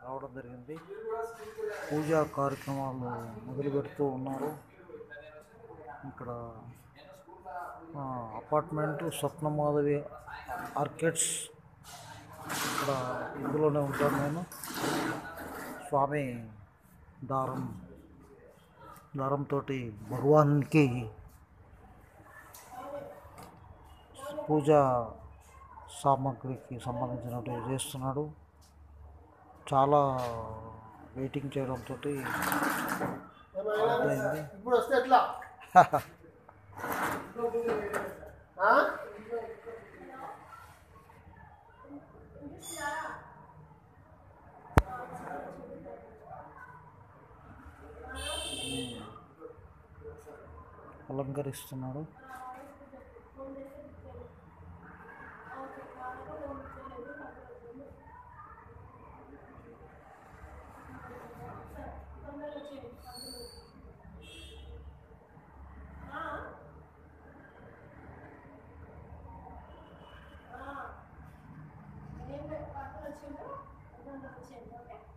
రావడం జరిగింది పూజా కార్యక్రమాలు మొదలు పెడుతూ ఉన్నారు ఇక్కడ ఆ, అపార్ట్మెంట్ స్వప్నమాధవి ఆర్కిడ్స్ ఇక్కడ ఇందులోనే ఉంటాను నేను స్వామి దారం దారంతో భగవాన్కి పూజా సామాగ్రికి సంబంధించినట్టు చేస్తున్నాడు చాలా వెయిటింగ్ చేయడంతో అయింది ఇప్పుడు వస్తే ఎట్లా ఆ? అలంకరిస్తున్నాడు ఏం పక్కన వచ్చిందో వచ్చింది ఓకే